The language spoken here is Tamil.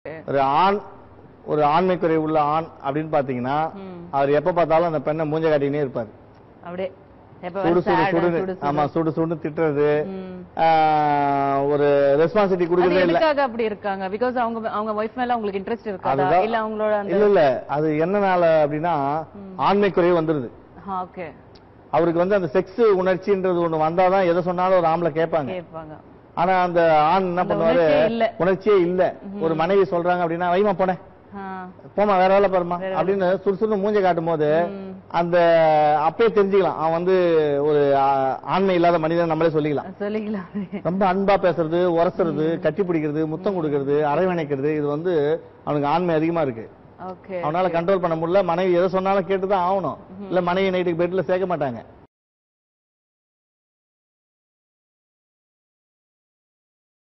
ஒரு ஆண் ஒரு ஆண்மை குறைவு உள்ள ஆண் அப்படின்னு பாத்தீங்கன்னா ம். அவர் எப்ப பார்த்தாலும் அந்த பெண்ணை மூஞ்ச காட்டினே இருப்பாரு அப்படியே எப்ப சுடு சுடு sad, சுடுன்னு சுடு, சுடு. ஆமா சுடு சுடுன்னு திட்டுறது ம். ஆஹ், ஒரு ரெஸ்பான்சிபிலிட்டி அது கொடுக்கறதே இல்ல எதுக்காக அப்படி இருக்காங்க பிகாஸ் அவங்க அவங்க ஒய்ஃப் மேல உங்களுக்கு இன்ட்ரெஸ்ட் இருக்காதா அதுதான். இல்ல அவங்களோட அந்த இல்ல இல்ல அது என்னனால அப்படின்னா ஆண்மை குறைவு வந்துருது ஓகே அவருக்கு வந்து அந்த செக்ஸ் உணர்ச்சின்றது ஒண்ணு வந்தாதான் எதை சொன்னாலும் ஒரு ஆம்பளை கேட்பாங்க கேட்பாங்க ஆனா அந்த ஆண் என்ன அந்த பண்ணுவாரு உணர்ச்சியே இல்ல. உணர்ச்சியே இல்ல ஒரு மனைவி சொல்றாங்க அப்படின்னா வைமா போனேன் ஆ. போமா வேற வேலை பாருமா அப்படின்னு சுறுசுறு மூஞ்ச காட்டும் போது ம். அந்த அப்பயே தெரிஞ்சுக்கலாம் அவன் வந்து ஒரு ஆ- ஆண்மை இல்லாத மனிதன் நம்மளே சொல்லிக்கலாம் சொல்லிக்கலாம் ரொம்ப அன்பா பேசுறது உரசுறது கட்டி பிடிக்கிறது முத்தம் கொடுக்கறது அரவணைக்கிறது இது வந்து அவனுக்கு ஆண்மை அதிகமா இருக்கு ஓகே அவனால கண்ட்ரோல் பண்ண முடியல மனைவி எதை சொன்னாலும் கேட்டுதான் ஆகணும் இல்ல மனைவி நைட்டுக்கு பெட்ல சேர்க்க மாட்டாங்க